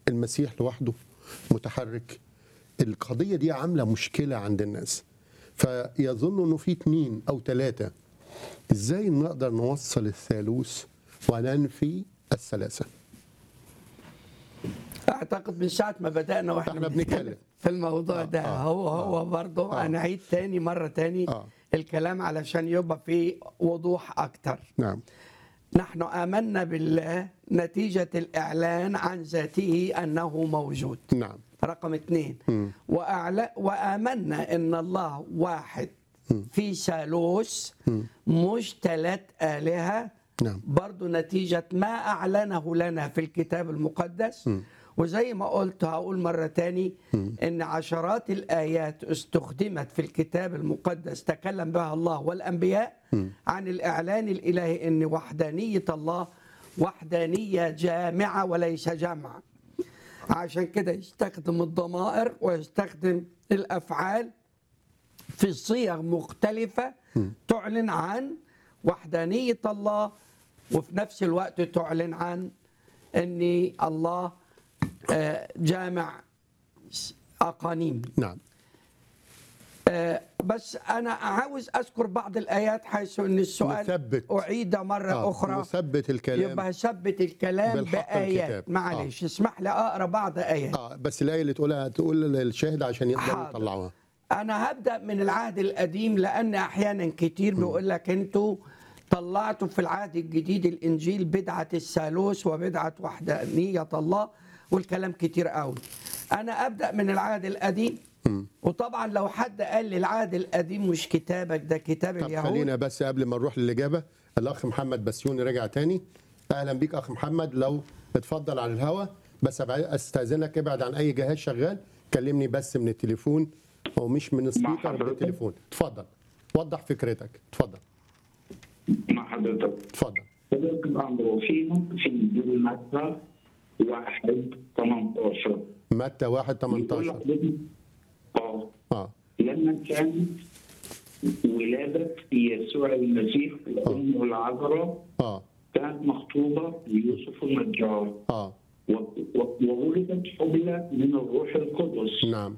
المسيح لوحده متحرك القضيه دي عامله مشكله عند الناس فيظن انه في اتنين او ثلاثه ازاي نقدر نوصل الثالوث وننفي الثلاثه اعتقد من ساعه ما بدانا واحنا إحنا بنتكلم. في الموضوع آه، ده آه، هو هو برضه آه. انا عيد تاني مره تاني آه. الكلام علشان يبقى فيه وضوح اكتر نعم نحن آمنا بالله نتيجة الإعلان عن ذاته أنه موجود نعم رقم اثنين وأعل... وآمنا أن الله واحد في ثالوث مش ثلاث آلهة نعم. برضو نتيجة ما أعلنه لنا في الكتاب المقدس وزي ما قلت هقول مرة تاني إن عشرات الآيات استخدمت في الكتاب المقدس تكلم بها الله والأنبياء عن الإعلان الإلهي إن وحدانية الله وحدانية جامعة وليس جمع عشان كده يستخدم الضمائر ويستخدم الافعال في صيغ مختلفه تعلن عن وحدانيه الله وفي نفس الوقت تعلن عن ان الله آه، جامع اقانيم نعم آه، بس انا عاوز اذكر بعض الايات حيث ان السؤال نثبت. اعيد مره آه، اخرى نثبت الكلام يبقى ثبت الكلام بالحق بايات الكتاب. معلش اسمح لي اقرا بعض ايات اه بس الايه اللي تقولها تقول للشاهد عشان يقدروا حاضر. يطلعوها انا هبدا من العهد القديم لان احيانا كتير بيقول لك انتوا طلعتوا في العهد الجديد الانجيل بدعه الثالوث وبدعه وحدانيه الله والكلام كتير قوي انا ابدا من العهد القديم وطبعا لو حد قال لي العهد القديم مش كتابك ده كتاب طب اليهود خلينا بس قبل ما نروح للاجابه الاخ محمد بسيوني رجع تاني اهلا بيك اخ محمد لو اتفضل على الهوا بس أبع- استاذنك ابعد عن اي جهاز شغال كلمني بس من التليفون ومش من السبيكر من حضرتك. التليفون اتفضل وضح فكرتك اتفضل مع حضرتك اتفضل حضرتك الأمر فينا في إنجيل متى واحد 18 متى 1 بيقول 18 لحضرتك اه اه لما كانت ولادة يسوع المسيح وأمه العذراء اه كانت مخطوبة ليوسف النجار اه و- و- وولدت حبلى من الروح القدس نعم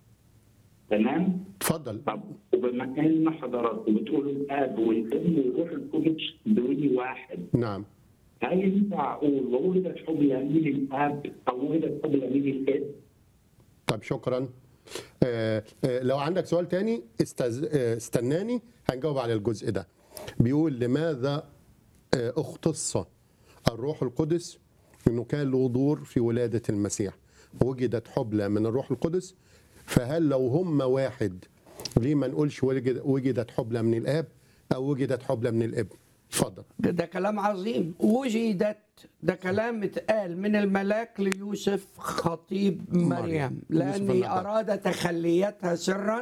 تمام؟ اتفضل طب وبما ان حضراتكم بتقولوا الاب والام والروح القدس دول واحد نعم هل ينفع اقول وولدت حبلى من الاب او ولدت حبلى من الاب؟ طب شكرا آه آه لو عندك سؤال تاني استز... آه استناني هنجاوب على الجزء ده بيقول لماذا آه اختص الروح القدس انه كان له دور في ولاده المسيح وجدت حبلى من الروح القدس فهل لو هم واحد ليه ما نقولش وجد- وجدت حبلى من الاب او وجدت حبلى من الابن اتفضل ده كلام عظيم وجدت ده كلام اتقال من الملاك ليوسف خطيب مريم. مريم يوسف لأني النجار. أراد تخليتها سرا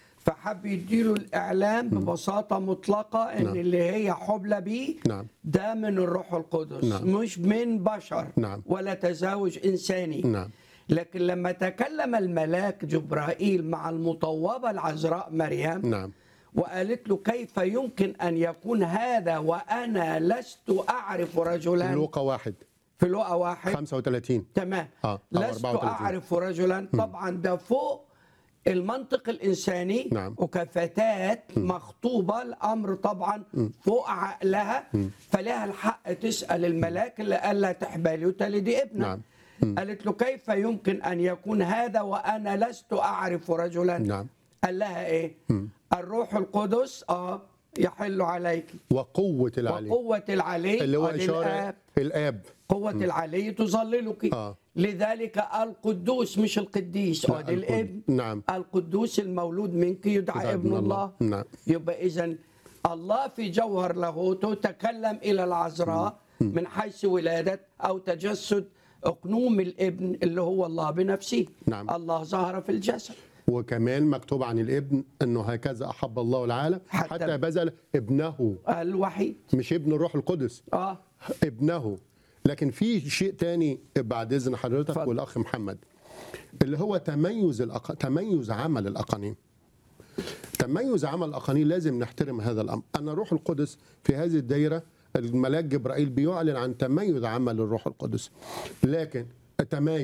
فحب يديله الإعلام ببساطة مطلقة إن نعم. اللي هي حبلى بيه نعم. ده من الروح القدس نعم. مش من بشر نعم. ولا تزاوج إنساني نعم. لكن لما تكلم الملاك جبرائيل مع المطوبة العذراء مريم نعم وقالت له كيف يمكن أن يكون هذا وأنا لست أعرف رجلا لوقا واحد في لقا واحد 35 تمام آه، أو لست 34. أعرف رجلا طبعا ده فوق المنطق الإنساني نعم. وكفتاة مخطوبة الأمر طبعا فوق عقلها فلها الحق تسأل الملاك اللي قال لها تحبلي وتلدي ابنا نعم. قالت له كيف يمكن أن يكون هذا وأنا لست أعرف رجلا نعم. قال لها إيه الروح القدس آه يحل عليك وقوه العلي وقوة العلي اللي هو آه، اشاره للآب. الاب قوة العلي تظللك آه. لذلك القدوس مش القديس لا، ادي الابن نعم. القدوس المولود منك يدعى يدعى ابن ابن الله الله. نعم. يبقى اذا الله في جوهر لاهوته تكلم الى العذراء من حيث ولادة او تجسد اقنوم الابن اللي هو الله بنفسه نعم. الله ظهر في الجسد وكمان مكتوب عن الابن انه هكذا احب الله العالم حتى- حتى, بذل ابنه الوحيد مش ابن الروح القدس اه ابنه لكن في شيء تاني بعد اذن حضرتك اتفضل. والاخ محمد اللي هو تميز الأق... تميز عمل الاقانيم تميز عمل الاقانيم لازم نحترم هذا الامر انا روح القدس في هذه الدائره الملاك جبرائيل بيعلن عن تميز عمل الروح القدس لكن التميز